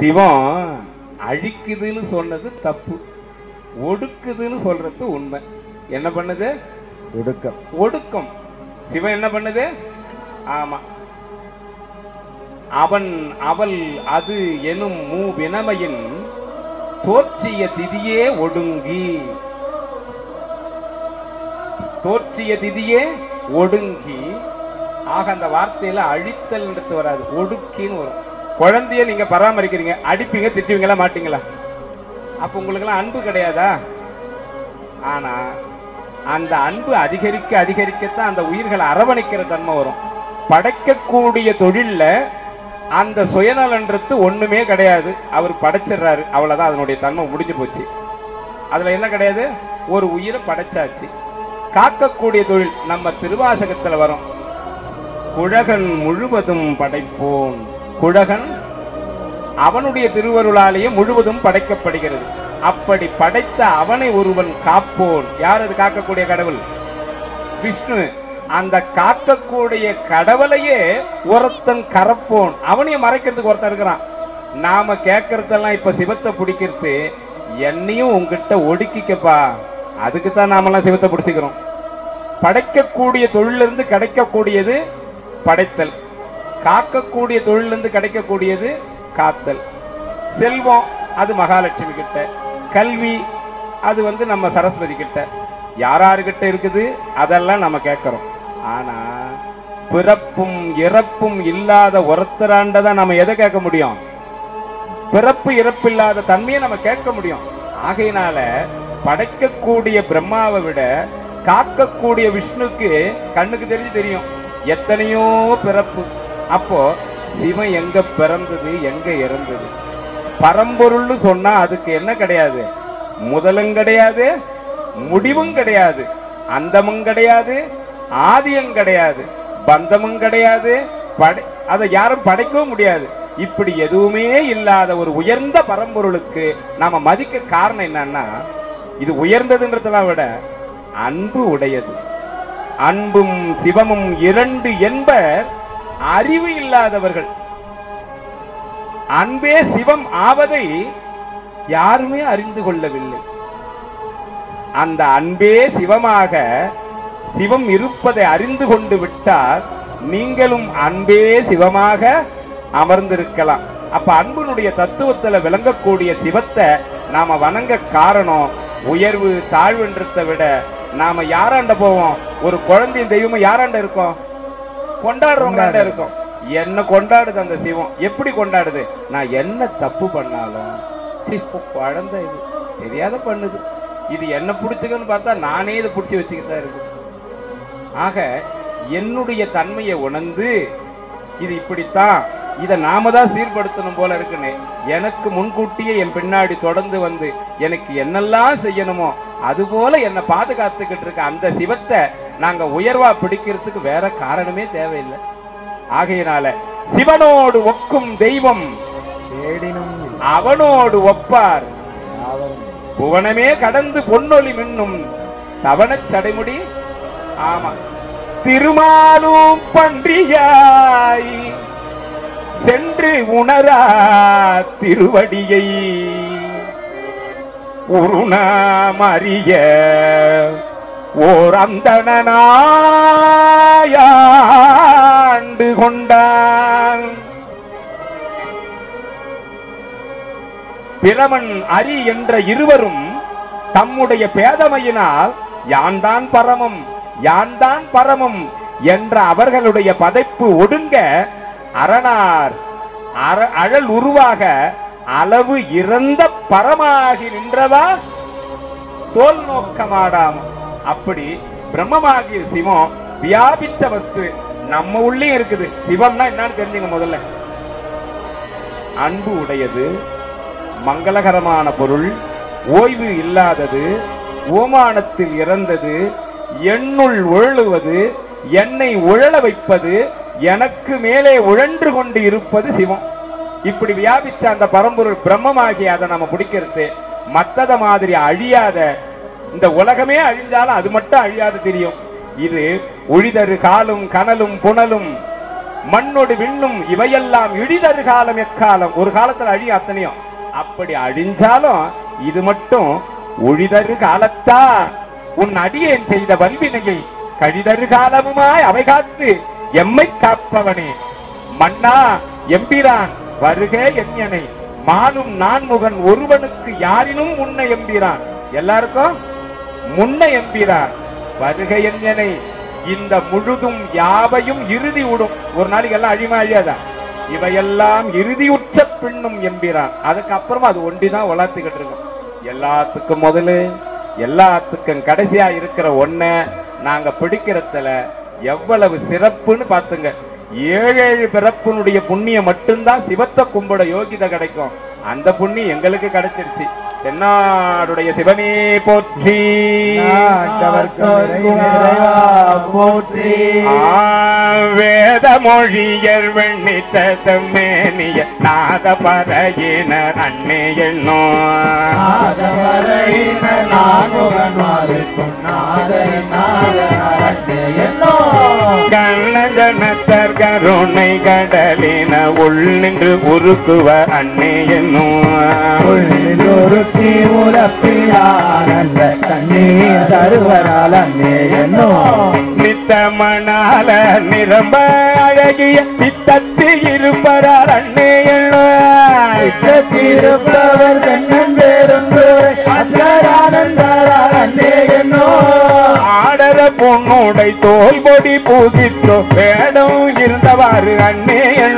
சிவம் அழிக்குதுன்னு சொன்னது தப்பு ஒடுக்குதுன்னு சொல்றது உண்மை என்ன பண்ணுது ஒடுக்கம் ஒடுக்கம் சிவன் என்ன பண்ணுது ஆமா அவன் அவள் அது எனும் மூ வினமையின் தோற்றிய திதியே ஒடுங்கி தோற்றிய திதியே ஒடுங்கி ஆக அந்த வார்த்தையில அழித்தல் வராது ஒடுக்கின்னு வரும் குழந்தைய நீங்க பராமரிக்கிறீங்க அடிப்பீங்க திட்டுவீங்களா மாட்டீங்களா அப்ப உங்களுக்கெல்லாம் அன்பு கிடையாதா ஆனா அந்த அன்பு அதிகரிக்க அதிகரிக்கத்தான் அந்த உயிர்களை அரவணைக்கிற தன்மை வரும் படைக்கக்கூடிய தொழில்ல அந்த சுயநலன்றது ஒண்ணுமே கிடையாது அவர் படைச்சிடுறாரு அவ்வளவுதான் அதனுடைய தன்மை முடிஞ்சு போச்சு அதுல என்ன கிடையாது ஒரு உயிரை படைச்சாச்சு காக்கக்கூடிய தொழில் நம்ம திருவாசகத்துல வரும் குழகன் முழுவதும் படைப்போன் குழகன் அவனுடைய திருவருளாலேயே முழுவதும் படைக்கப்படுகிறது அப்படி படைத்த அவனை ஒருவன் காப்போன் யார் அது காக்கக்கூடிய கடவுள் விஷ்ணு அந்த காக்கக்கூடிய கடவுளையே ஒருத்தன் கரப்போன் அவனையும் மறைக்கிறதுக்கு ஒருத்தன் இருக்கிறான் நாம கேட்கறதெல்லாம் இப்ப சிவத்தை பிடிக்கிறது என்னையும் உங்ககிட்ட ஒடுக்கிக்கப்பா அதுக்கு தான் நாமெல்லாம் சிவத்தை பிடிச்சிக்கிறோம் படைக்கக்கூடிய தொழிலிருந்து கிடைக்கக்கூடியது படைத்தல் காக்கக்கூடிய தொழிலிருந்து கிடைக்கக்கூடியது காத்தல் செல்வம் அது மகாலட்சுமி கிட்ட கல்வி அது வந்து நம்ம சரஸ்வதி கிட்ட யாராருக்கிட்ட இருக்குது அதெல்லாம் நம்ம கேட்கிறோம் ஆனா பிறப்பும் இறப்பும் இல்லாத ஒருத்தராண்ட தான் நம்ம எதை கேட்க முடியும் பிறப்பு இறப்பு இல்லாத தன்மையை நம்ம கேட்க முடியும் ஆகையினால படைக்கக்கூடிய பிரம்மாவை விட காக்கக்கூடிய விஷ்ணுக்கு கண்ணுக்கு தெரிஞ்சு தெரியும் எத்தனையோ பிறப்பு அப்போ சிவன் எங்க பிறந்தது எங்க இறந்தது பரம்பொருள்னு சொன்னா அதுக்கு என்ன கிடையாது முதலும் கிடையாது முடிவும் கிடையாது அந்தமும் கிடையாது ஆதியும் கிடையாது பந்தமும் கிடையாது படை அதை யாரும் படைக்கவும் முடியாது இப்படி எதுவுமே இல்லாத ஒரு உயர்ந்த பரம்பொருளுக்கு நாம மதிக்க காரணம் என்னன்னா இது உயர்ந்ததுன்றதெல்லாம் விட அன்பு உடையது அன்பும் சிவமும் இரண்டு என்பர் அறிவு இல்லாதவர்கள் அன்பே சிவம் ஆவதை யாருமே அறிந்து கொள்ளவில்லை அந்த அன்பே சிவமாக சிவம் இருப்பதை அறிந்து கொண்டு விட்டால் நீங்களும் அன்பே சிவமாக அமர்ந்திருக்கலாம் அப்ப அன்பினுடைய தத்துவத்துல விளங்கக்கூடிய சிவத்தை நாம வணங்க காரணம் உயர்வு தாழ்வுன்றதை விட நாம யாராண்ட போவோம் ஒரு குழந்தையும் தெய்வமும் யாராண்ட இருக்கோம் கொண்டாடுறவங்களாண்ட இருக்கோம் என்ன கொண்டாடுது அந்த சிவம் எப்படி கொண்டாடுது நான் என்ன தப்பு பண்ணாலும் சீ, குழந்தை இது தெரியாத பண்ணுது இது என்ன பிடிச்சுக்கன்னு பார்த்தா நானே இதை பிடிச்சி வச்சுக்கிட்டு தான் இருக்கு ஆக என்னுடைய தன்மையை உணர்ந்து இது இப்படித்தான் இதை நாம தான் சீர்படுத்தணும் போல இருக்குன்னு எனக்கு முன்கூட்டியே என் பின்னாடி தொடர்ந்து வந்து எனக்கு என்னெல்லாம் செய்யணுமோ அது போல என்னை பாதுகாத்துக்கிட்டு இருக்க அந்த சிவத்தை நாங்க உயர்வா பிடிக்கிறதுக்கு வேற காரணமே தேவையில்லை ஆகையினால சிவனோடு ஒக்கும் தெய்வம் தேடினும் இல்லை. அவனோடு ஒப்பார் யாவரும் இல்லை. புவனமே கடந்து பொன்னொளி மின்னும் தவணச் சடைமுடி ஆமா திருமாலும் பன்றியாய் சென்று உணரா திருவடியை உருணாமறிய ஓர் அந்தணனாயாண்டு கொண்டான் பிரமன் அரி என்ற இருவரும் தம்முடைய பேதமையினால் யான்தான் பரமம் யான்தான் பரமம் என்ற அவர்களுடைய பதைப்பு ஒடுங்க அரணார் அற- அழல் உருவாக அளவு இறந்த பரமாகி நின்றதா தோல் நோக்கமாடாம அப்படி பிரம்மமாகிய சிவம் வியாபித்த வஸ்து நம்ம உள்ளே இருக்குது சிவம்னா என்னன்னு தெரிஞ்சுங்க முதல்ல அன்பு உடையது மங்களகரமான பொருள் ஓய்வு இல்லாதது ஓமானத்தில் இறந்தது எண்ணுள் உழலுவது என்னை உழல வைப்பது எனக்கு மேலே உழன்று கொண்டு இருப்பது சிவம் இப்படி வியாபிச்ச அந்த பரம்பொருள் பிரம்மமாகி அதை நம்ம பிடிக்கிறது மத்தத மாதிரி அழியாத இந்த உலகமே அழிஞ்சாலும் அது மட்டும் அழியாது தெரியும் இது ஒழிதரு காலும் கனலும் புனலும் மண்ணோடு விண்ணும் இவையெல்லாம் இழிதரு காலம் எக்காலம் ஒரு காலத்துல அழியும் அத்தனையும் அப்படி அழிஞ்சாலும் இது மட்டும் ஒழிதரு காலத்தா உன் அடியேன் செய்த வல்வினையை கழிதரு காலமுமாய் அவை காத்து எம்மை காப்பவனே மன்னா எம்பிரான் வருக எஞ்ஞனை மானும் நான்முகன் ஒருவனுக்கு யாரினும் முன்ன எம்பிரான் எல்லாருக்கும் முன்ன எம்பிரான் வருக எஞ்ஞனை இந்த முழுதும் யாவையும் இறுதி விடும் ஒரு நாளைக்கு எல்லாம் அழிமா அழியாதா இவையெல்லாம் இறுதியுற்ற பின்னும் எம்பிரான் அதுக்கப்புறமா அது ஒண்டிதான் வளர்த்துக்கிட்டு இருக்கும் எல்லாத்துக்கும் முதல்ல எல்லாத்துக்கும் கடைசியா இருக்கிற ஒண்ண நாங்க பிடிக்கிறதுல எவ்வளவு சிறப்புன்னு பாத்துங்க ஏழு ஏழு பிறப்பினுடைய புண்ணியம் மட்டும்தான் சிவத்தை கும்பிட யோகிதை கிடைக்கும் அந்த புண்ணியம் எங்களுக்கு கிடைச்சிருச்சு தென்னாடுடைய சிவனே போற்றி நாட்டவர்க்கும் இறைவா போற்றி வேத மொழியர் வெண்ணித்த மேனிய நாத பறையினர் அன்னே என்னும் நாதவரையின நான்முகன் மாறுக்கும் நாதரை நாதனாரே என்னோ கண்ணஜனத்தர் கருணை கடலின உள் நின்று உருக்குவ அன்னே என்னும் உள்ளொருத்தி உலப்பியானந்த கண்ணீர் தருவரால் அன்னே என்னோ நித்தமனால நிரம்ப அழகிய சித்தத்து இருப்பரார் அன்னே என்னும் திருப்பவர் கண்ணன் பேருந்து அச்சரானந்தாரால் அன்னே என்னோ ஆடர பொண்ணுடை தோல் பொடி பூசித்தோ வேடம் இருந்தவாறு அன்னே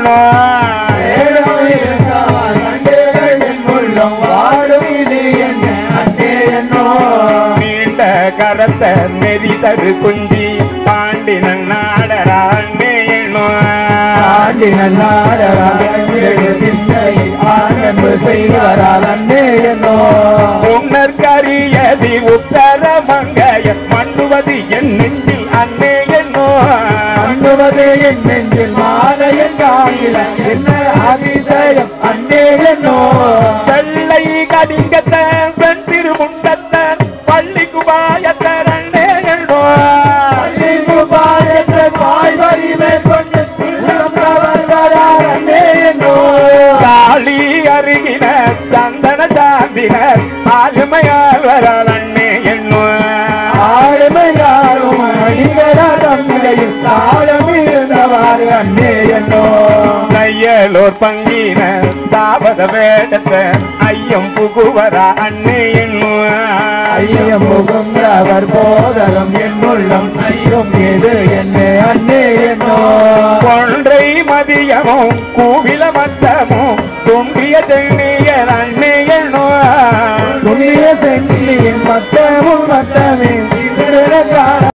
வேடம் என்னும் இருக்கவால் அண்டேகள் என் உள்ளம் வாழும் இது என்ன அன்னே என்னோ நீண்ட கரத்த நெறி தரு குஞ்சி பாண்டினன் நாடரா அன்னே என்னும் ஆண்டினல் நாடராக சிந்தை ஆரம்பு செய்வரால் அன்னே என்னோ உன்னர் கரியதி உத்தர மங்கைய மண்ணுவது என் நெஞ்சில் அன்னே என்னோ அண்ணுவது என் நெஞ்சில் மாலையன் காணில என்ன அதிசயம் அன்னே என்னோ வெள்ளை கடிங்கத்தன் பெண் திருமுண்டத்தன் பள்ளி குபாயத்தன் அன்னே என்னோ பள்ளி குபாயத்தை பாய் வரி மேற்கொண்டு உள்ளம் கவர்வரால் அன்னே என்னோ காளி அருகின சந்தன சாந்தினர் ஆளுமையால் வரால் அண்ணே என்னும் ஆளுமையாரும் அடிகள தந்தையில் காலம் இருந்தவாறு அன்னே என்னோ கையலோர் பங்கின தாபத வேடத்தை ஐயம் புகுவரா அண்ணே ஐயம் என்னும் புகுந்தவர் போதலும் என்னுள்ளம் ஐயம் இது என்ன அன்னே என்னோ ஒன்றை மதியமும் கூவில மத்தமும் துன்றிய தென்னியர் அண்ணே என்னும் துணிய செங்கிலியின் மத்தமும் மத்தமே